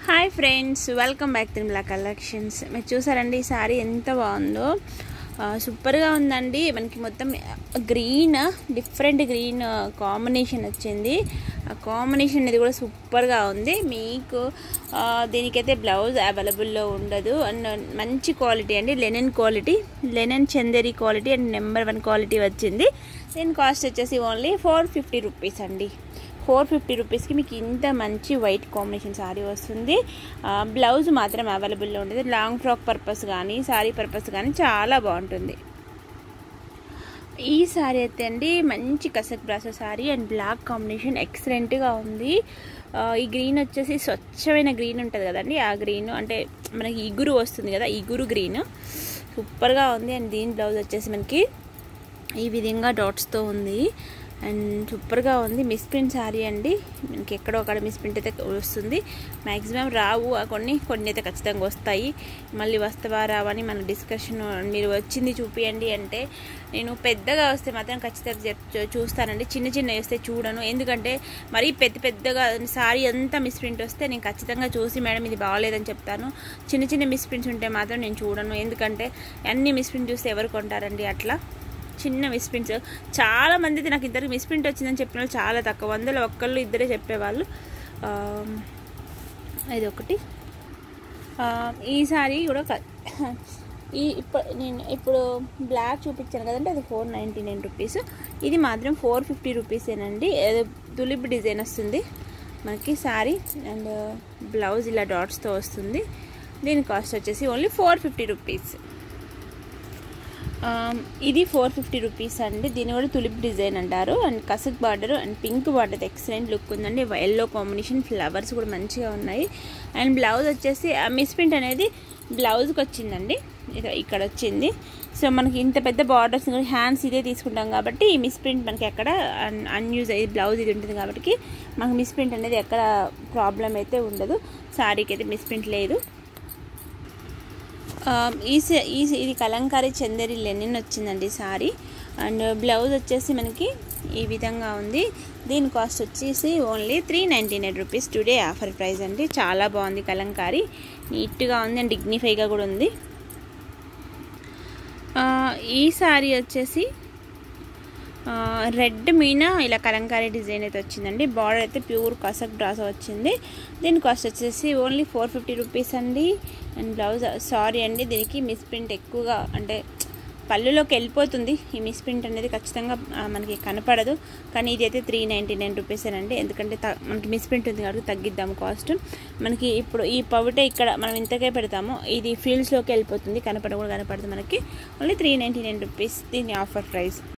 hi friends welcome back Tirumala collections మీరు చూసారండి ఈ సారీ ఎంత బాగుందో ఆ, సూపర్గా ఉందండి మనకి మొత్తం గ్రీన్ డిఫరెంట్ గ్రీన్ కాంబినేషన్ వచ్చింది ఆ కాంబినేషన్ అనేది కూడా సూపర్గా ఉంది మీకు ఆ, దీనికైతే బ్లౌజ్ అవైలబుల్లో ఉండదు అండ్ మంచి క్వాలిటీ అండి linen quality linen Chanderi quality and number one quality వచ్చింది దీని కాస్ట్ వచ్చేసి ఓన్లీ ఫోర్ ఫిఫ్టీ రూపీస్ అండి ఫోర్ ఫిఫ్టీ రూపీస్కి మీకు ఇంత మంచి వైట్ కాంబినేషన్ శారీ వస్తుంది ఆ, బ్లౌజ్ మాత్రం అవైలబుల్లో ఉండేది లాంగ్ ఫ్రాక్ పర్పస్ కానీ శారీ పర్పస్ కానీ చాలా బాగుంటుంది ఈ శారీ అయితే అండి మంచి కసక్ బ్రాసో శారీ అండ్ బ్లాక్ కాంబినేషన్ ఎక్సలెంట్గా ఉంది ఆ, ఈ గ్రీన్ వచ్చేసి స్వచ్ఛమైన గ్రీన్ ఉంటుంది కదండి ఆ గ్రీన్ అంటే మనకి ఇగురు వస్తుంది కదా ఇగురు గ్రీన్ సూపర్గా ఉంది అండ్ దీని బ్లౌజ్ వచ్చేసి మనకి ఈ విధంగా డాట్స్తో ఉంది అండ్ సూపర్గా ఉంది మిస్ప్రింట్ శారీ అండి మనకి ఎక్కడో అక్కడ మిస్ప్రింట్ అయితే వస్తుంది మ్యాక్సిమం రావు ఆ కొన్ని కొన్ని అయితే ఖచ్చితంగా వస్తాయి మళ్ళీ వస్తావా రావని మన డిస్కషన్ మీరు వచ్చింది చూపియండి అంటే నేను పెద్దగా వస్తే మాత్రం ఖచ్చితంగా చెప్ చూస్తానండి చిన్న చిన్న వస్తే చూడను ఎందుకంటే మరీ పెద్ద పెద్దగా శారీ అంతా మిస్ప్రింట్ వస్తే నేను ఖచ్చితంగా చూసి మేడం ఇది బాగాలేదని చెప్తాను చిన్న చిన్న మిస్ప్రింట్స్ ఉంటే మాత్రం నేను చూడను ఎందుకంటే అన్ని మిస్ప్రింట్ చూస్తే ఎవరు కొంటారండి అట్లా చిన్న మిస్ప్రింట్స్ చాలా మంది అయితే నాకు ఇద్దరికి మిస్ప్రింట్ వచ్చిందని చెప్పిన వాళ్ళు చాలా తక్కువ వందలు ఒక్కళ్ళు ఇద్దరే చెప్పేవాళ్ళు ఆ, ఇది ఒకటి ఆ, ఈ సారీ కూడా క- ఈ ఇప్పుడు నేను ఇప్పుడు బ్లాక్ చూపించాను కదంటే అది ఫోర్ నైంటీ నైన్ రూపీస్ ఇది మాత్రం ఫోర్ ఫిఫ్టీ రూపీసేనండి ఏదో తులిప్ డిజైన్ వస్తుంది మనకి శారీ అండ్ బ్లౌజ్ ఇలా డాట్స్తో వస్తుంది దీని కాస్ట్ వచ్చేసి only four fifty rupees um, ఇది ఫోర్ ఫిఫ్టీ రూపీస్ అండి దీని కూడా తులిప్ డిజైన్ అంటారు అండ్ కసక్ border and pink border excellent look ఉందండి ఎల్లో కాంబినేషన్ ఫ్లవర్స్ కూడా మంచిగా ఉన్నాయి అండ్ బ్లౌజ్ వచ్చేసి ఆ మిస్ప్రింట్ అనేది బ్లౌజ్కి వచ్చిందండి ఇక- ఇక్కడ వచ్చింది సో మనకి ఇంత పెద్ద బార్డర్స్ హ్యాండ్స్ ఇదే తీసుకుంటాం కాబట్టి ఈ మిస్ప్రింట్ మనకి ఎక్కడ అన్యూజ్ అయ్యి బ్లౌజ్ ఇది ఉంటుంది కాబట్టి మనకు మిస్ప్రింట్ అనేది ఎక్కడ ప్రాబ్లం అయితే ఉండదు శారీకి అయితే మిస్ప్రింట్ లేదు ఆ, ఈ స- ఈ స- ఇది కలంకారీ చందేరి లెనిన్ వచ్చిందండి సారీ అండ్ బ్లౌజ్ వచ్చేసి మనకి ఈ విధంగా ఉంది దీని కాస్ట్ వచ్చేసి only three ninety nine rupees today offer price అండి చాలా బాగుంది కలంకారీ నీట్గా ఉంది అండ్ డిగ్నిఫైగా కూడా ఉంది ఆ, ఈ సారీ వచ్చేసి ఆ, రెడ్ మీన ఇలా కలంకారీ డిజైన్ అయితే వచ్చిందండి బార్డర్ అయితే ప్యూర్ కసక్ డ్రాస్ వచ్చింది దీని కాస్ట్ వచ్చేసి ఓన్లీ ఫోర్ ఫిఫ్టీ రూపీస్ అండి అండ్ బ్లౌజ్ సారీ అండి దీనికి మిస్ప్రింట్ ఎక్కువగా అంటే పళ్ళులోకి వెళ్ళిపోతుంది ఈ మిస్ప్రింట్ అనేది ఖచ్చితంగా ఆ, మనకి కనపడదు కానీ ఇది అయితే త్రీ నైంటీ నైన్ రూపీసేనండి ఎందుకంటే త మనకి మిస్ప్రింట్ ఉంది కాబట్టి తగ్గిద్దాము కాస్ట్ మనకి ఇప్పుడు ఈ పవిటే ఇక్కడ మనం ఇంతకే పెడతాము ఇది ఫీల్డ్స్లోకి వెళ్ళిపోతుంది కనపడ కూడా కనపడదు మనకి only three ninety nine rupees దీని ఆఫర్ ప్రైస్